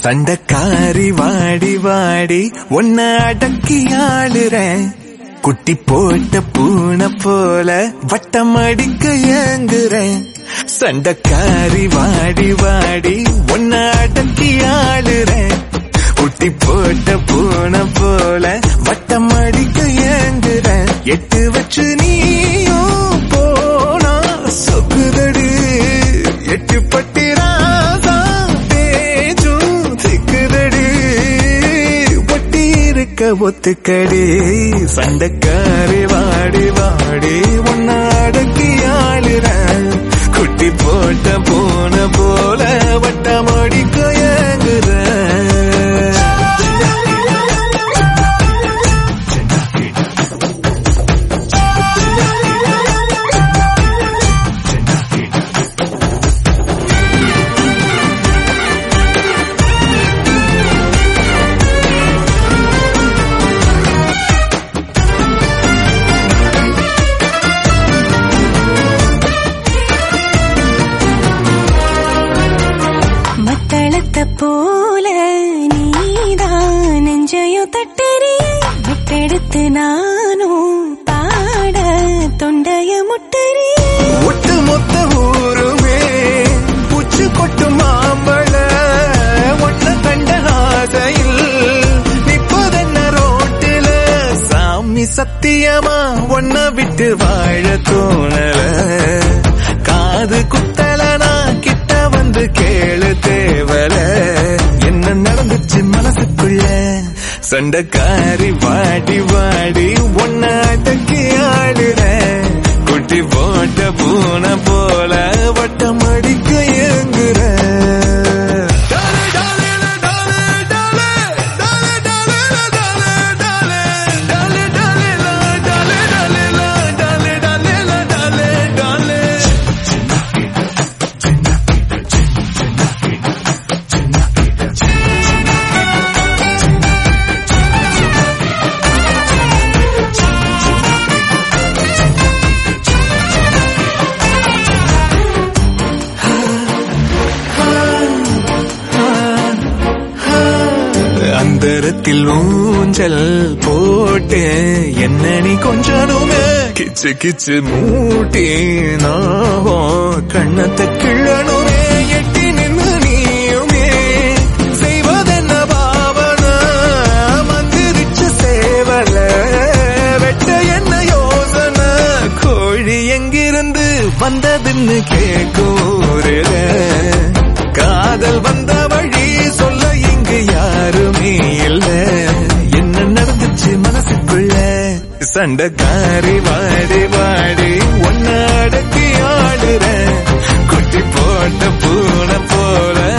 சண்டக்காரி வாடி வாடி உன்னை அடக்கி ஆளுறேன் குட்டி போட்ட பூனை போல வட்டம் அடிக்க ஏங்குறேன் சண்டக்காரி வாடி வாடி உன்னை அடக்கி ஆளுறேன் குட்டி போட்ட பூனை போல வட்டம் அடிக்க ஏங்குறேன் எட்டு வச்சு நீயும் போனா சொக்குதடி எட்டு பட்டி ராசா தேஜும் சிக்குதடி ஒட்டி இருக்க ஒத்துக்கடி சண்டக்காரி வாடி வாடி உன்னை அடக்கி ஆளுறேன் குட்டி போட்ட போன போல வட்டம் அடிக்க ஏங்குறேன் மத்தளத்த போல நீதான் நெஞ்சையும் தட்டறி விட்டெடுத்து நானும் பாட தொண்டைய முட்டறி ஒட்டு மொத்த ஊருமே பூச்சு கொட்டு மாம்பழ ஒன்ன கண்ட ஆசையில் நிப்பதென்ன ரோட்டில சாமி சத்தியமா ஒன்ன விட்டு வாழ தோணல காது குத்தலனா கிட்ட வந்து கேளு தேவல என்ன நடந்துச்சு மனசுக்குள்ள சண்டக்காரி வாடி வாடி ஒன்ன அடக்கி ஆடுற குட்டி போட்ட பூனை போல வட்டம் அடிக்க ஏங்குற அந்தரத்தில் ஊஞ்சல் போட்டு என்ன நீ கொஞ்சனுமே கிச்சு கிச்சு மூட்டி நாகம் கண்ணத்தை கிள்ளனுமே எட்டி நின்று நீயுமே செய்வதென்ன பாவன மந்திரிச்சு சேவல வெட்ட என்ன யோசனை கோழி எங்கிருந்து வந்ததுன்னு கேட்கூருல காதல் வந்த வழி சொல்ல இங்கு யாருமே இல்ல என்ன நடந்துச்சு மனசுக்குள்ள சண்டைக்காரி வாடி வாடி ஒன்ன அடக்கி ஆடுற குட்டி போட்ட பூனை போல